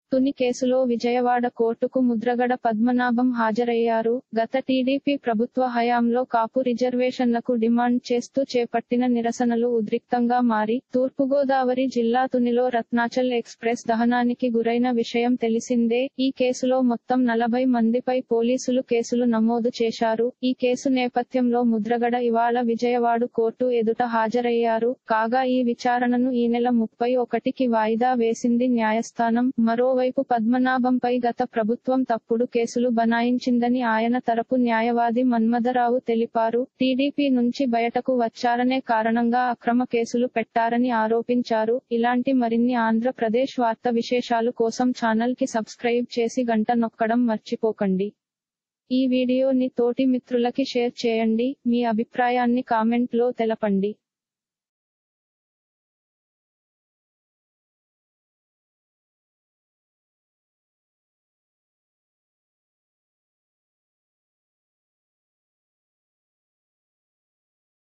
తుని కేసులో విజయవాడ కోర్టుకు ముద్రగడ పద్మనాభం హాజరయ్యారు గత టీడీపీ ప్రభుత్వ హయాంలో కాపు రిజర్వేషన్లకు డిమాండ్ చేస్తూ చేపట్టిన నిరసనలు ఉద్రిక్తంగా మారి తూర్పుగోదావరి జిల్లా తునిలో రత్నాచల్ ఎక్స్ప్రెస్ దహనానికి గురైన విషయం తెలిసిందే ఈ కేసులో మొత్తం నలభై మందిపై పోలీసులు కేసులు నమోదు చేశారు ఈ కేసు నేపథ్యంలో ముద్రగడ ఇవాళ విజయవాడ కోర్టు ఎదుట హాజరయ్యారు కాగా ఈ విచారణను ఈ నెల ముప్పై ఒకటికి వాయిదా వేసింది న్యాయస్థానం మరోవైపు పద్మనాభంపై గత ప్రభుత్వం తప్పుడు కేసులు బనాయించిందని ఆయన తరపు న్యాయవాది మన్మథరావు తెలిపారు టీడీపీ నుంచి బయటకు వచ్చారనే కారణంగా అక్రమ కేసులు పెట్టారని ఆరోపించారు ఇలాంటి మరిన్ని ఆంధ్రప్రదేశ్ వార్త విశేషాలు కోసం ఛానల్ కి సబ్స్క్రైబ్ చేసి గంట నొక్కడం మర్చిపోకండి ఈ వీడియోని తోటి మిత్రులకి షేర్ చేయండి మీ అభిప్రాయాన్ని కామెంట్ లో తెలపండి